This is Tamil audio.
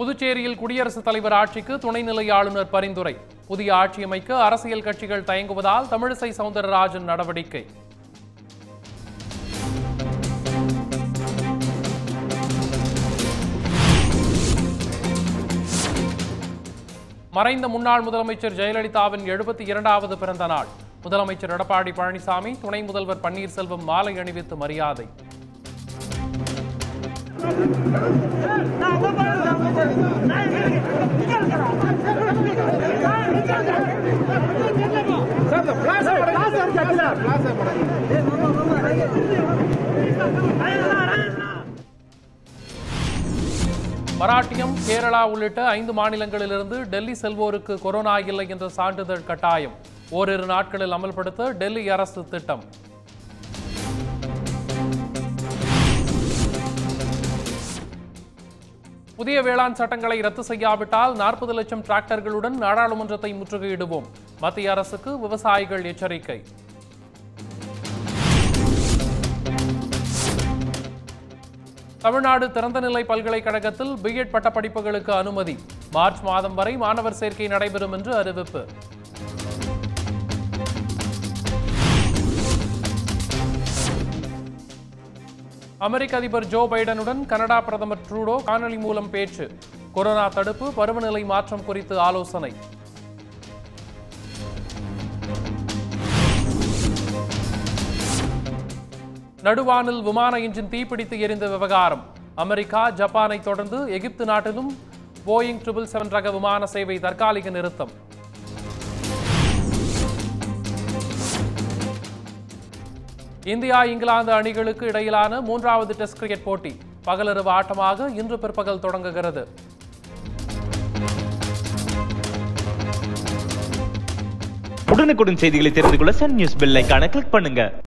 புதுச்சேரியில் குடியரசுத் தலைவர் ஆட்சிக்கு துணைநிலை ஆளுநர் பரிந்துரை புதிய ஆட்சி அமைக்க அரசியல் கட்சிகள் தயங்குவதால் தமிழிசை சவுந்தரராஜன் நடவடிக்கை மறைந்த முன்னாள் முதலமைச்சர் ஜெயலலிதாவின் எழுபத்தி இரண்டாவது பிறந்த நாள் முதலமைச்சர் எடப்பாடி பழனிசாமி துணை முதல்வர் பன்னீர்செல்வம் மாலை அணிவித்து மரியாதை மராட்டியம் கேரளா உள்ளிட்ட ஐந்து மாநிலங்களிலிருந்து டெல்லி செல்வோருக்கு கொரோனா இல்லை என்ற சான்றிதழ் கட்டாயம் ஓரிரு நாட்களில் அமல்படுத்த டெல்லி அரசு திட்டம் புதிய வேளாண் சட்டங்களை ரத்து செய்யாவிட்டால் நாற்பது லட்சம் டிராக்டர்களுடன் நாடாளுமன்றத்தை முற்றுகையிடுவோம் மத்திய அரசுக்கு விவசாயிகள் எச்சரிக்கை தமிழ்நாடு திறந்தநிலை பல்கலைக்கழகத்தில் பிஎட் பட்டப்படிப்புகளுக்கு அனுமதி மார்ச் மாதம் வரை மாணவர் சேர்க்கை நடைபெறும் என்று அறிவிப்பு அமெரிக்க அதிபர் ஜோ பைடனுடன் கனடா பிரதமர் ட்ரூடோ காணொலி மூலம் பேச்சு கொரோனா தடுப்பு பருவநிலை மாற்றம் குறித்து ஆலோசனை நடுவானில் விமான என்ஜின் தீப்பிடித்து எரிந்த விவகாரம் அமெரிக்கா ஜப்பானை தொடர்ந்து எகிப்து நாட்டிலும் போயிங் ட்ரிபிள் செவன் ரக விமான சேவை தற்காலிக நிறுத்தம் இந்தியா இங்கிலாந்து அணிகளுக்கு இடையிலான மூன்றாவது டெஸ்ட் கிரிக்கெட் போட்டி பகலிரவு ஆட்டமாக இன்று பிற்பகல் தொடங்குகிறது உடனுக்குடன் செய்திகளை தெரிந்து கொள்ள சன் நியூஸ் பெல் ஐகானை கிளிக் பண்ணுங்க